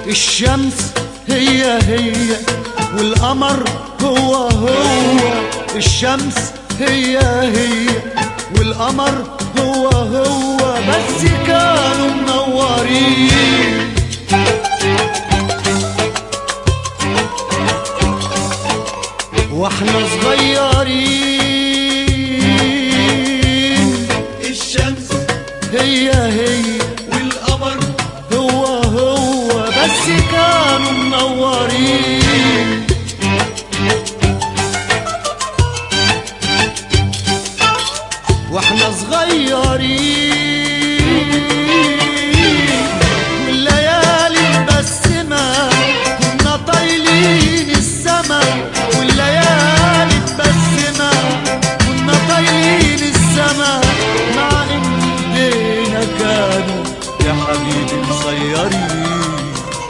الشمس هي هي والقمر هو هو الشمس هي هي والقمر هو هو بس كانوا منورين واحنا صغيرين الشمس هي هي والقمر هو هو بس كانوا منورين واحنا صغيرين والليالي مبسمة كنا طايلين السما والليالي مبسمة كنا طايلين السما مع ان ايدينا كانوا يا حبيبي مصيرين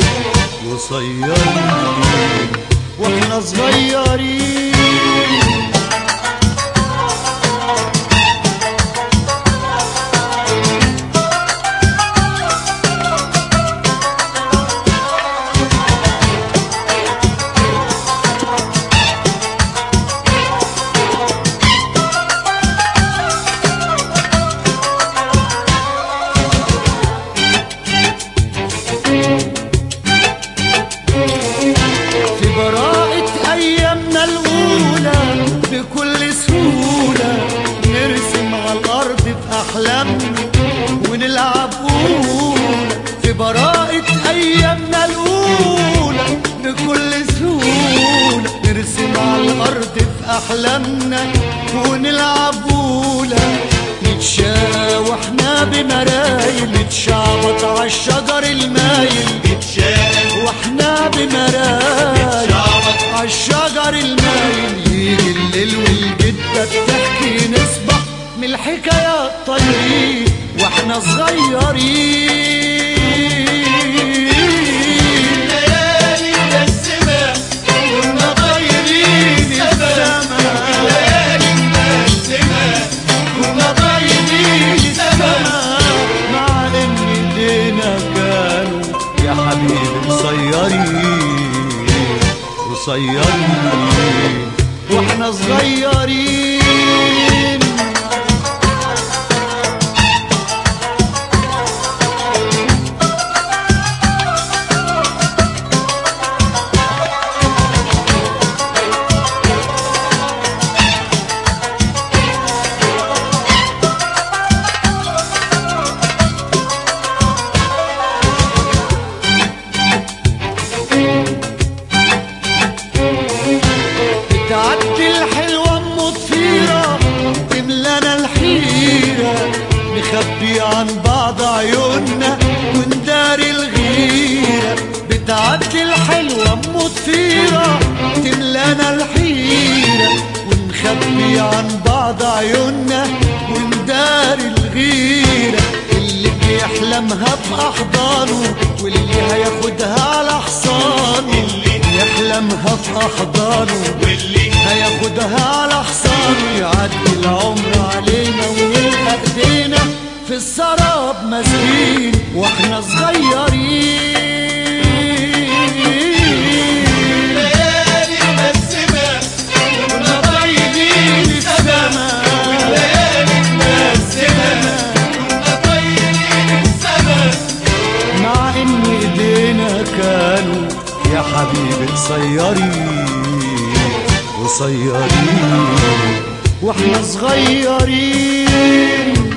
وصيرين واحنا صغيرين في براءة أيامنا الأولى بكل سهولة نرسم على الأرض بأحلامنا ونلعب أولى في براءة أيامنا الأولى بكل سهولة نرسم على الأرض بأحلامنا ونلعب أولى نتشاوى احنا بمرايل نتشعبط على الشجر المايل اتشال واحنا بمرايل شعبط عالشجر المايل يجي الليل والجدة بتحكي نسبة من الحكايات طايرين واحنا صغيرين ليالي مبسمة كنا طايرين السما ليالي مبسمة كنا طايرين السما مع ان ايدينا كانوا يا حبيبي مصيرين قصيرين واحنا صغيرين تعدي الحلوة ام طفيرة تملانا الحيرة نخبي عن بعض عيوننا ونداري الغيرة بتعدي الحلوة ام طفيرة تملانا الحيرة ونخبي عن بعض عيوننا ونداري الغيرة اللي بيحلمها بأحضانه واللي هياخدها على حصانه يحلمها في أحضانه واللي هياخدها على حصانه يعدي العمر علينا ونلقى ايدينا في السراب مسكين واحنا صغيرين ليالي مبسمة كنا طايرين السما ليالي مبسمة كنا طايرين السما مع ان ايدينا كانوا يا حبيبي قصيرين قصيرين واحنا صغيرين